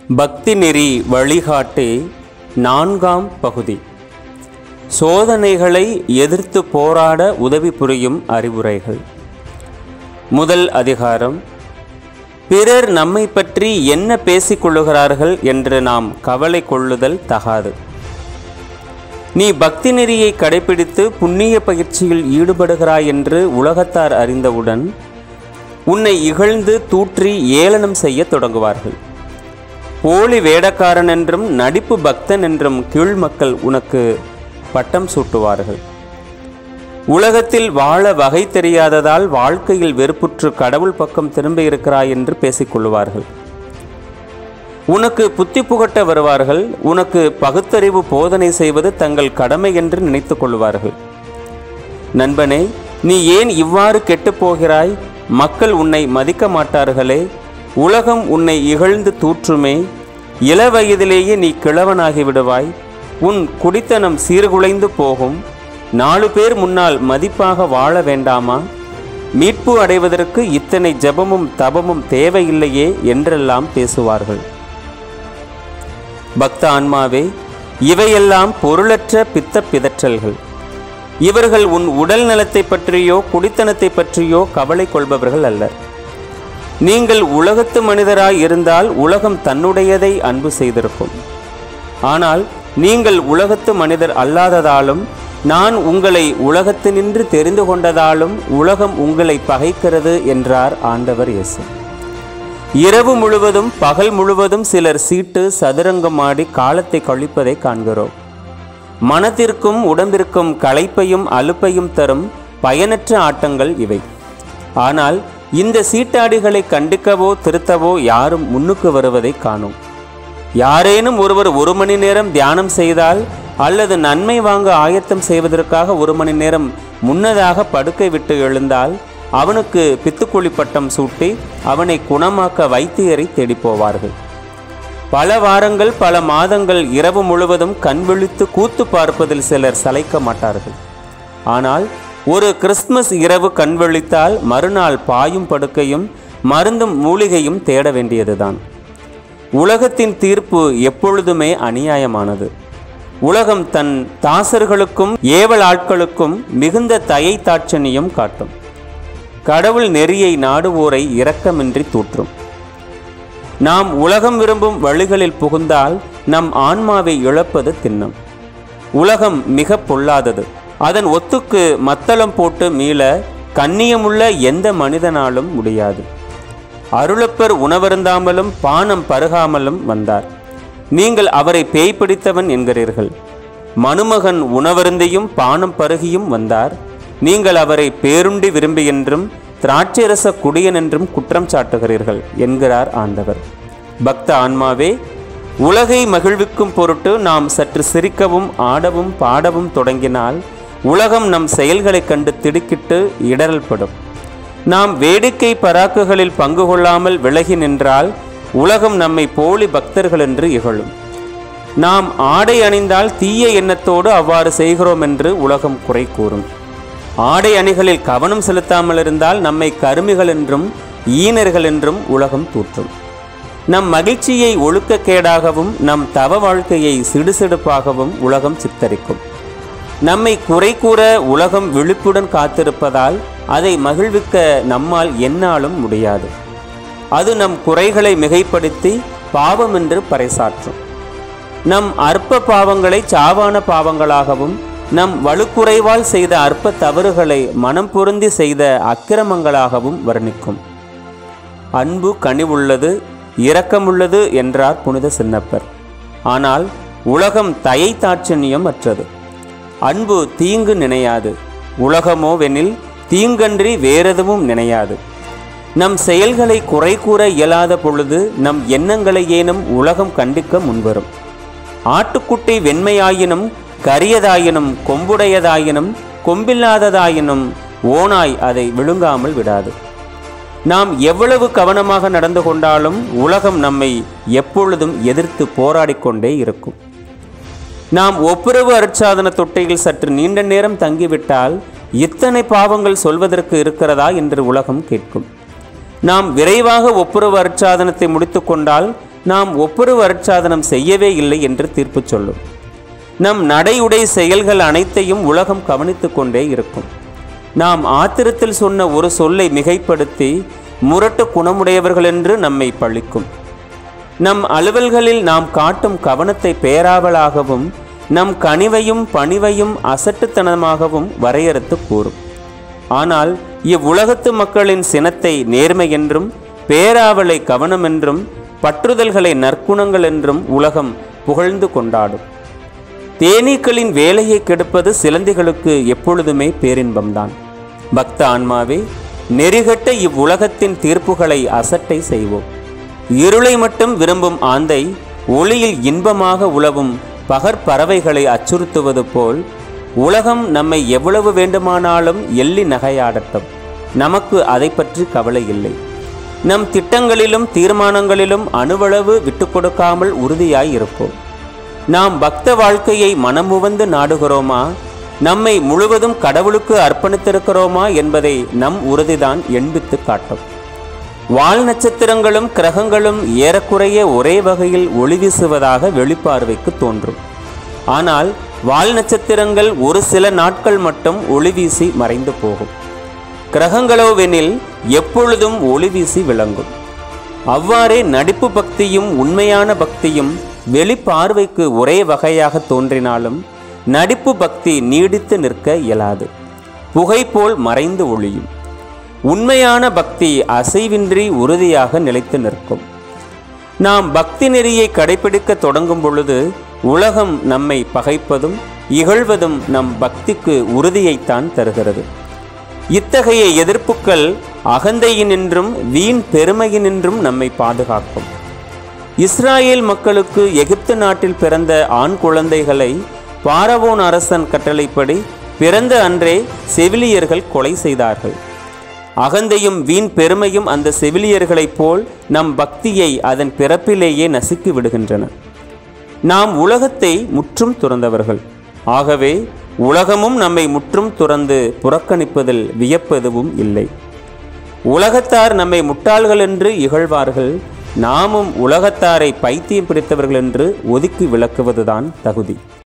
பக்தி நெறி வழிகாட்டி நான்காம் பகுதி சோதனைகளை எதிர்த்து போராட உதவி புரியும் அறிவுரைகள் முதல் அதிகாரம் பிறர் நம்மை பற்றி என்ன பேசிக் கொள்ளுகிறார்கள் என்று நாம் கவலை கொள்ளுதல் தகாது நீ பக்தி நெறியை கடைபிடித்து புண்ணிய பயிற்சியில் ஈடுபடுகிறாய் என்று உலகத்தார் அறிந்தவுடன் உன்னை இகழ்ந்து தூற்றி ஏளனம் செய்யத் தொடங்குவார்கள் போலி வேடக்காரன் என்றும் நடிப்பு பக்தன் என்றும் கீழ் மக்கள் உனக்கு பட்டம் சூட்டுவார்கள் உலகத்தில் வாழ வகை தெரியாததால் வாழ்க்கையில் வெறுப்புற்று கடவுள் பக்கம் திரும்ப இருக்கிறாய் என்று பேசிக்கொள்வார்கள் உனக்கு புத்தி புகட்ட வருவார்கள் உனக்கு பகுத்தறிவு போதனை செய்வது தங்கள் கடமை என்று நினைத்து கொள்வார்கள் நண்பனே நீ ஏன் இவ்வாறு கெட்டுப் போகிறாய் மக்கள் உன்னை மதிக்க மாட்டார்களே உலகம் உன்னை இகழ்ந்து தூற்றுமே இள வயதிலேயே நீ கிழவனாகி விடுவாய் உன் குடித்தனம் சீர்குலைந்து போகும் நாலு பேர் முன்னால் மதிப்பாக வாழ வேண்டாமா மீட்பு அடைவதற்கு இத்தனை ஜெபமும் தபமும் தேவையில்லையே என்றெல்லாம் பேசுவார்கள் பக்த ஆன்மாவே இவையெல்லாம் பொருளற்ற பித்த பிதற்றல்கள் இவர்கள் உன் உடல் நலத்தை பற்றியோ குடித்தனத்தை பற்றியோ கவலை கொள்பவர்கள் அல்ல நீங்கள் உலகத்து மனிதராய் இருந்தால் உலகம் தன்னுடையதை அன்பு செய்திருக்கும் ஆனால் நீங்கள் உலகத்து மனிதர் அல்லாததாலும் நான் உங்களை உலகத்தினின்று தெரிந்து கொண்டதாலும் உலகம் உங்களை பகைக்கிறது என்றார் ஆண்டவர் இயேசு இரவு முழுவதும் பகல் முழுவதும் சிலர் சீட்டு சதுரங்கம் ஆடி காலத்தை கழிப்பதை காண்கிறோம் மனத்திற்கும் உடம்பிற்கும் களைப்பையும் அலுப்பையும் தரும் பயனற்ற ஆட்டங்கள் இவை ஆனால் இந்த சீட்டாடிகளை கண்டிக்கவோ திருத்தவோ யாரும் முன்னுக்கு வருவதை காணும் யாரேனும் ஒருவர் ஒரு மணி நேரம் தியானம் செய்தால் அல்லது நன்மை வாங்க ஆயத்தம் செய்வதற்காக ஒரு மணி நேரம் முன்னதாக படுக்கை விட்டு எழுந்தால் அவனுக்கு பித்துக்குழி பட்டம் சூட்டி அவனை குணமாக்க வைத்தியரை தேடி போவார்கள் பல வாரங்கள் பல மாதங்கள் இரவு முழுவதும் கண் விழித்து கூத்து பார்ப்பதில் சிலர் சளைக்க மாட்டார்கள் ஆனால் ஒரு கிறிஸ்துமஸ் இரவு கண் விழித்தால் மறுநாள் பாயும் படுக்கையும் மருந்தும் மூலிகையும் தேட வேண்டியதுதான் உலகத்தின் தீர்ப்பு எப்பொழுதுமே அநியாயமானது உலகம் தன் தாசர்களுக்கும் ஏவல் ஆட்களுக்கும் மிகுந்த தயை தாட்சணியம் காட்டும் கடவுள் நெறியை நாடுவோரை இரக்கமின்றி தூற்றும் நாம் உலகம் விரும்பும் வழிகளில் புகுந்தால் நம் ஆன்மாவை இழப்பது திண்ணம் உலகம் மிக பொல்லாதது அதன் ஒத்துக்கு மத்தளம் போட்டு மீள கண்ணியமுள்ள எந்த மனிதனாலும் முடியாது அருளப்பர் உணவருந்தாமலும் பானம் பருகாமலும் வந்தார் நீங்கள் அவரை பேய் பிடித்தவன் என்கிறீர்கள் மணுமகன் உணவருந்தியும் பானம் பருகியும் வந்தார் நீங்கள் அவரை பேருண்டி விரும்பி என்றும் திராட்சரச குடியன் என்றும் குற்றம் சாட்டுகிறீர்கள் என்கிறார் ஆண்டவர் பக்த ஆன்மாவே உலகை மகிழ்விக்கும் பொருட்டு நாம் சற்று சிரிக்கவும் ஆடவும் பாடவும் தொடங்கினால் உலகம் நம் செயல்களைக் கண்டு திடுக்கிட்டு இடரல்படும் நாம் வேடிக்கை பராக்குகளில் பங்கு கொள்ளாமல் விலகி நின்றால் உலகம் நம்மை போலி பக்தர்கள் என்று இகழும் நாம் ஆடை அணிந்தால் தீய எண்ணத்தோடு அவ்வாறு செய்கிறோம் என்று உலகம் குறை கூறும் ஆடை அணிகளில் கவனம் செலுத்தாமல் இருந்தால் நம்மை கருமிகள் என்றும் ஈனர்கள் என்றும் உலகம் தூற்றும் நம் மகிழ்ச்சியை ஒழுக்கக்கேடாகவும் நம் தவ வாழ்க்கையை சிடுசிடுப்பாகவும் உலகம் சித்தரிக்கும் நம்மை குறை கூற உலகம் விழிப்புடன் காத்திருப்பதால் அதை மகிழ்விக்க நம்மால் எந்நாளும் முடியாது அது நம் குறைகளை மிகைப்படுத்தி பாவம் என்று பறைசாற்றும் நம் அற்ப பாவங்களை சாவான பாவங்களாகவும் நம் வலுக்குறைவால் செய்த அற்ப தவறுகளை மனம் பொருந்தி செய்த அக்கிரமங்களாகவும் வர்ணிக்கும் அன்பு கனிவுள்ளது இரக்கமுள்ளது என்றார் புனித சின்னப்பர் ஆனால் உலகம் தயை தாட்சண்யம் அற்றது அன்பு தீங்கு நினையாது உலகமோவெனில் தீங்கன்றி வேறெதுவும் நினையாது நம் செயல்களை குறை கூற இயலாத பொழுது நம் எண்ணங்களை ஏனும் உலகம் கண்டிக்க முன்வரும் ஆட்டுக்குட்டி வெண்மையாயினும் கரியதாயினும் கொம்புடையதாயினும் கொம்பில்லாததாயினும் ஓனாய் அதை விழுங்காமல் விடாது நாம் எவ்வளவு கவனமாக நடந்து கொண்டாலும் உலகம் நம்மை எப்பொழுதும் எதிர்த்து போராடிக் கொண்டே இருக்கும் நாம் ஒப்புரவு அருட்சாதன தொட்டையில் சற்று நீண்ட நேரம் தங்கிவிட்டால் இத்தனை பாவங்கள் சொல்வதற்கு இருக்கிறதா என்று உலகம் கேட்கும் நாம் விரைவாக ஒப்புரவு அருட்சாதனத்தை முடித்துக்கொண்டால் நாம் ஒப்புரவு அருட்சாதனம் செய்யவே இல்லை என்று தீர்ப்பு சொல்லும் நம் நடையுடை செயல்கள் அனைத்தையும் உலகம் கவனித்துக் கொண்டே இருக்கும் நாம் ஆத்திரத்தில் சொன்ன ஒரு சொல்லை மிகைப்படுத்தி முரட்டு குணமுடையவர்கள் என்று நம்மை பழிக்கும் நம் அலுவல்களில் நாம் காட்டும் கவனத்தை பேராவலாகவும் நம் கனிவையும் பணிவையும் அசட்டுத்தனமாகவும் வரையறுத்து கூறும் ஆனால் இவ்வுலகத்து மக்களின் சினத்தை நேர்மை என்றும் பேராவலை கவனம் என்றும் பற்றுதல்களை நற்குணங்கள் என்றும் உலகம் புகழ்ந்து கொண்டாடும் தேனீக்களின் வேலையை கெடுப்பது சிலந்திகளுக்கு எப்பொழுதுமே பேரின்பம்தான் பக்த ஆன்மாவே நெறிகட்ட இவ்வுலகத்தின் தீர்ப்புகளை அசட்டை செய்வோம் இருளை மட்டும் விரும்பும் ஆந்தை ஒளியில் இன்பமாக உலவும் பகற்பறவைகளை அச்சுறுத்துவது போல் உலகம் நம்மை எவ்வளவு வேண்டுமானாலும் எள்ளி நகையாடட்டும் நமக்கு அதை பற்றி கவலை இல்லை நம் திட்டங்களிலும் தீர்மானங்களிலும் அணுவளவு விட்டு கொடுக்காமல் உறுதியாய் இருப்போம் நாம் பக்த வாழ்க்கையை மனமுவந்து நாடுகிறோமா நம்மை முழுவதும் கடவுளுக்கு அர்ப்பணித்திருக்கிறோமா என்பதை நம் உறுதிதான் எண்பித்து காட்டும் வால் நட்சத்திரங்களும் கிரகங்களும் ஏறக்குறைய ஒரே வகையில் ஒளி வீசுவதாக வெளிப்பார்வைக்கு தோன்றும் ஆனால் வால் நட்சத்திரங்கள் ஒரு சில நாட்கள் மட்டும் ஒளி வீசி மறைந்து போகும் கிரகங்களோவெனில் எப்பொழுதும் ஒளி வீசி விளங்கும் அவ்வாறே நடிப்பு பக்தியும் உண்மையான பக்தியும் வெளிப்பார்வைக்கு ஒரே வகையாக தோன்றினாலும் நடிப்பு பக்தி நீடித்து நிற்க இயலாது புகை போல் மறைந்து ஒளியும் உண்மையான பக்தி அசைவின்றி உறுதியாக நிலைத்து நிற்கும் நாம் பக்தி நெறியை கடைபிடிக்க தொடங்கும் பொழுது உலகம் நம்மை பகைப்பதும் இகழ்வதும் நம் பக்திக்கு உறுதியைத்தான் தருகிறது இத்தகைய எதிர்ப்புக்கள் அகந்தையினின்றும் வீண் பெருமையினின்றும் நம்மை பாதுகாக்கும் இஸ்ராயேல் மக்களுக்கு எகிப்து நாட்டில் பிறந்த ஆண் குழந்தைகளை பாரவோன் அரசன் கட்டளைப்படி பிறந்த அன்றே செவிலியர்கள் கொலை செய்தார்கள் அகந்தையும் வீண் பெருமையும் அந்த செவிலியர்களைப் போல் நம் பக்தியை அதன் பிறப்பிலேயே நசுக்கி விடுகின்றன நாம் உலகத்தை முற்றும் துறந்தவர்கள் ஆகவே உலகமும் நம்மை முற்றும் துறந்து புறக்கணிப்பதில் வியப்பெதுவும் இல்லை உலகத்தார் நம்மை முட்டாள்கள் என்று இகழ்வார்கள் நாமும் உலகத்தாரை பைத்தியம் பிடித்தவர்கள் என்று ஒதுக்கி விளக்குவதுதான் தகுதி